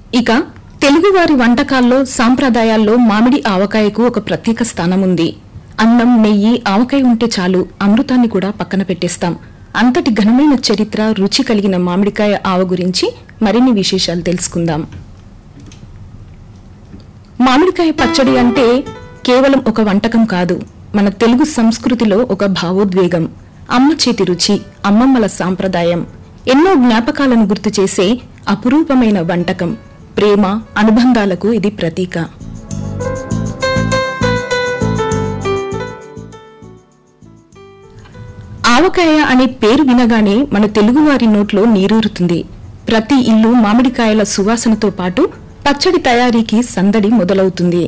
ఇక తెలుగువారి వంటకాల్లో సాంప్రదాయాల్లో మామిడి ఆవకాయకు ఒక ప్రత్యేక స్థానం ఉంది అన్నం నెయ్యి ఆవకాయ ఉంటే చాలు అమృతాన్ని కూడా పక్కన పెట్టేస్తాం అంతటి ఘనమైన చరిత్ర రుచి కలిగిన మామిడికాయ ఆవ గురించి మరిన్ని విశేషాలు తెలుసుకుందాం మామిడికాయ పచ్చడి అంటే కేవలం ఒక వంటకం కాదు మన తెలుగు సంస్కృతిలో ఒక భావోద్వేగం అమ్మ చేతి రుచి అమ్మమ్మల సాంప్రదాయం ఎన్నో జ్ఞాపకాలను గుర్తు చేసే అపురూపమైన వంటకం ప్రేమ అనుబంధాలకు ఇది ప్రతీక ఆవకాయ అనే పేరు వినగానే మన తెలుగువారి నోట్లో నీరూరుతుంది ప్రతి ఇల్లు మామిడికాయల సువాసనతో పాటు పచ్చడి తయారీకి సందడి మొదలవుతుంది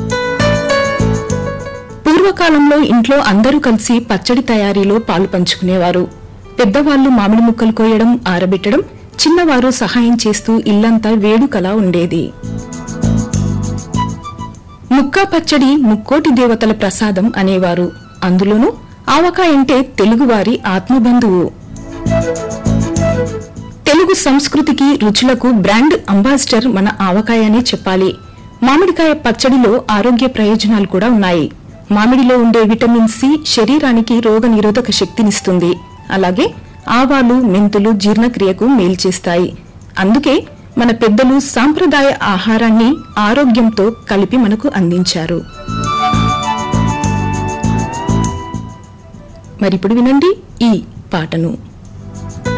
పూర్వకాలంలో ఇంట్లో అందరూ కలిసి పచ్చడి తయారీలో పాలు పంచుకునేవారు పెద్దవాళ్లు మామిడి ముక్కలు కోయడం ఆరబెట్టడం చిన్నవారు సహాయం చేస్తూ ఇల్లంతా వేడుకలా ఉండేది ముక్కా పచ్చడి ముక్కోటి దేవతల ప్రసాదం అనేవారు అందులోనూ ఆవకాయ అంటే తెలుగువారి ఆత్మబంధువు తెలుగు సంస్కృతికి రుచులకు బ్రాండ్ అంబాసిడర్ మన ఆవకాయ అనే చెప్పాలి మామిడికాయ పచ్చడిలో ఆరోగ్య ప్రయోజనాలు కూడా ఉన్నాయి మామిడిలో ఉండే విటమిన్ సి శరీరానికి రోగ నిరోధక శక్తినిస్తుంది అలాగే ఆవాలు మెంతులు జీర్ణక్రియకు మేలు చేస్తాయి అందుకే మన పెద్దలు సాంప్రదాయ ఆహారాన్ని ఆరోగ్యంతో కలిపి మనకు అందించారు మరిప్పుడు వినండి ఈ పాటను